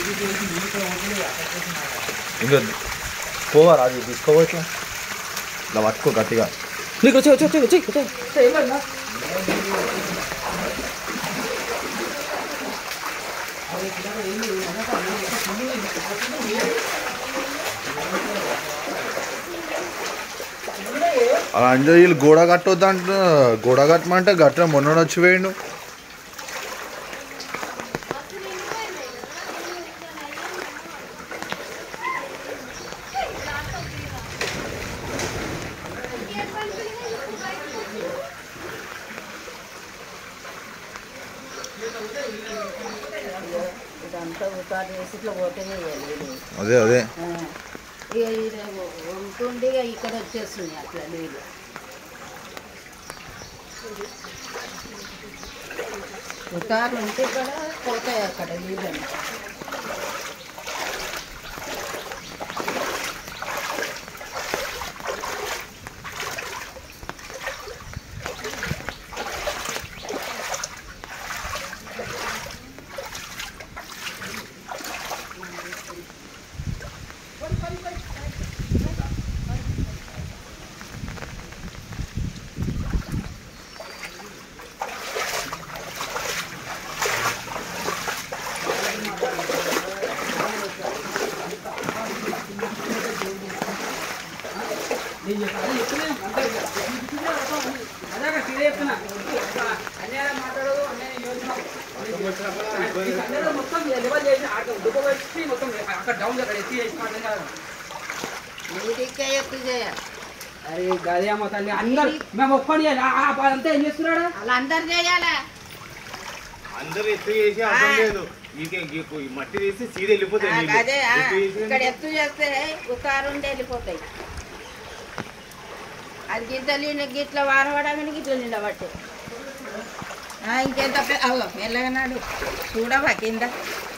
ఇంకా పోవా రాజు తీసుకోవా ఇట్లా ఇలా పట్టుకో గట్టిగా నీకు వచ్చి వచ్చి వచ్చి వచ్చి వచ్చి అలా అంటే వీళ్ళు గోడ కట్టొద్దు అంట గోడ కట్టమంటే గట్ట మొన్న వచ్చి వేయండు ఇదంతా ఉతారు చేసి ఇట్లా పోతే అదే అదే ఇక ఇది ఉంటుండి ఇక ఇక్కడ వచ్చేస్తుంది అట్లా నీళ్ళు ఉతారు ఉంటే ఇక్కడ పోతాయి అక్కడ నీళ్ళని నీటికే ఎక్కువ చేయాలి అరే గదే అమ్మ తల్లి అందరు మేము ఒక్కడి అంతా ఏం చేస్తున్నాడా అలా అందరు చేయాలా అందరూ ఎత్తు చేసి అర్థం లేదు ఇక ఇక ఈ మట్టి తీసి సీదా వెళ్ళిపోతాయి ఆ, నీళ్ళు. అదే ఆ, ఎత్తు చేసి ఇక్కడ ఎత్తు చేస్తే ఉతారుండి వెళ్ళిపోతాయి అది గింతలు గిట్ల వారవడానికి గిట్ల నిలబట్టే ఇంకెంత పె- అవ్వ మెల్లగనాడు చూడవా కింద